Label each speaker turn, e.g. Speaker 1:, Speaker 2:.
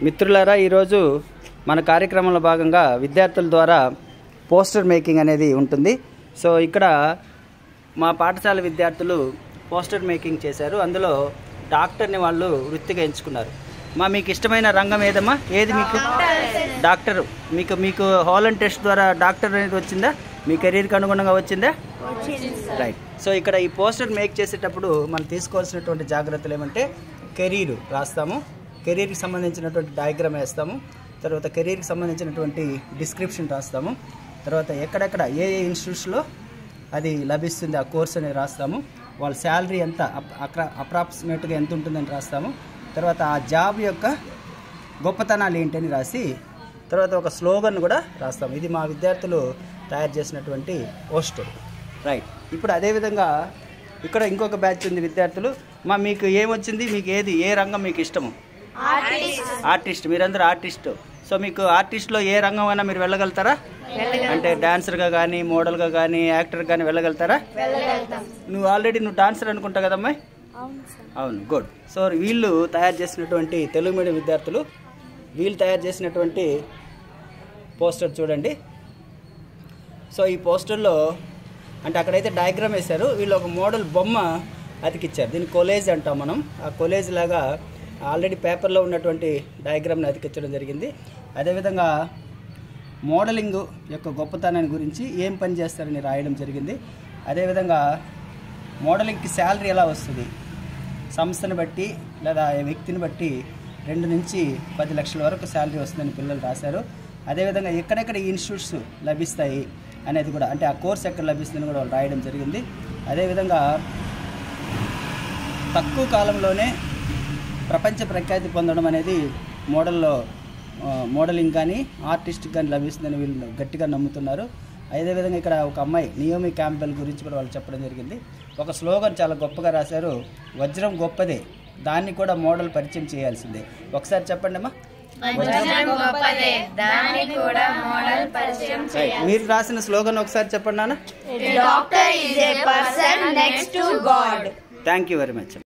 Speaker 1: మిత్రులారా ఈరోజు మన కార్యక్రమంలో భాగంగా విద్యార్థుల ద్వారా పోస్టర్ మేకింగ్ అనేది ఉంటుంది సో ఇక్కడ మా పాఠశాల విద్యార్థులు పోస్టర్ మేకింగ్ చేశారు అందులో డాక్టర్ని వాళ్ళు వృత్తిగా ఎంచుకున్నారు మా మీకు ఇష్టమైన రంగం ఏదమ్మా ఏది మీకు డాక్టర్ మీకు మీకు హాలన్ టెస్ట్ ద్వారా డాక్టర్ అనేది వచ్చిందా మీ కెరీర్కి అనుగుణంగా వచ్చిందా రైట్ సో ఇక్కడ ఈ పోస్టర్ మేక్ చేసేటప్పుడు మనం తీసుకోవాల్సినటువంటి జాగ్రత్తలు ఏమంటే కెరీర్ రాస్తాము కెరీర్కి సంబంధించినటువంటి డయాగ్రామ్ వేస్తాము తర్వాత కెరీర్కి సంబంధించినటువంటి డిస్క్రిప్షన్ రాస్తాము తర్వాత ఎక్కడెక్కడ ఏ ఏ ఇన్స్టిట్యూట్స్లో అది లభిస్తుంది ఆ కోర్స్ అనేది రాస్తాము వాళ్ళ శాలరీ ఎంత అప్రా అప్రాక్సిమేట్గా ఎంత ఉంటుందని రాస్తాము తర్వాత ఆ జాబ్ యొక్క గొప్పతనాలు ఏంటని రాసి తర్వాత ఒక స్లోగన్ కూడా రాస్తాం ఇది మా విద్యార్థులు తయారు చేసినటువంటి పోస్టర్ రైట్ ఇప్పుడు అదేవిధంగా ఇక్కడ ఇంకొక బ్యాచ్ ఉంది విద్యార్థులు మా మీకు ఏమొచ్చింది మీకు ఏది ఏ రంగం మీకు ఇష్టము ఆర్టిస్ట్ మీరందరూ ఆర్టిస్ట్ సో మీకు ఆర్టిస్ట్లో ఏ రంగం అయినా మీరు వెళ్ళగలుగుతారా అంటే డాన్సర్గా కానీ మోడల్గా కానీ యాక్టర్ కానీ వెళ్ళగలుగుతారా నువ్వు ఆల్రెడీ నువ్వు డాన్సర్ అనుకుంటా కదమ్మా అవును గుడ్ సో వీళ్ళు తయారు చేసినటువంటి తెలుగు మీడియం విద్యార్థులు వీళ్ళు తయారు చేసినటువంటి పోస్టర్ చూడండి సో ఈ పోస్టర్లో అంటే అక్కడైతే డయాగ్రామ్ వేశారు వీళ్ళు ఒక మోడల్ బొమ్మ అతికిచ్చారు దీన్ని కొలేజ్ అంటాం మనం ఆ కొలేజ్ లాగా ఆల్రెడీ పేపర్లో ఉన్నటువంటి డయాగ్రామ్ని అతికించడం జరిగింది అదేవిధంగా మోడలింగ్ యొక్క గొప్పతనాన్ని గురించి ఏం పని చేస్తారని రాయడం జరిగింది అదేవిధంగా మోడలింగ్కి శాలరీ ఎలా వస్తుంది సంస్థను బట్టి లేదా ఆ వ్యక్తిని బట్టి రెండు నుంచి పది లక్షల వరకు శాలరీ వస్తుందని పిల్లలు రాశారు అదేవిధంగా ఎక్కడెక్కడ ఈ ఇన్స్టిట్యూట్స్ లభిస్తాయి అనేది కూడా అంటే ఆ కోర్స్ ఎక్కడ లభిస్తుందని కూడా వాళ్ళు రాయడం జరిగింది అదేవిధంగా తక్కువ కాలంలోనే ప్రపంచ ప్రఖ్యాతి పొందడం అనేది మోడల్లో ఆ, మోడలింగ్ కానీ ఆర్టిస్ట్ కానీ లభిస్తుందని వీళ్ళు గట్టిగా నమ్ముతున్నారు అదేవిధంగా ఇక్కడ ఒక అమ్మాయి నియోమి క్యాంపెల్ గురించి కూడా వాళ్ళు చెప్పడం జరిగింది ఒక స్లోగన్ చాలా గొప్పగా రాశారు వజ్రం గొప్పదే దాన్ని కూడా మోడల్ పరిచయం చేయాల్సిందే ఒకసారి చెప్పండి అమ్మా
Speaker 2: వజ్రం గొప్పదే దాన్ని కూడా మోడల్ పరిచయం
Speaker 1: రైట్. మీరు రాసిన స్లోగన్ ఒకసారి చెప్పండి నాన్న
Speaker 2: doctor is a person next to God
Speaker 1: thank you very much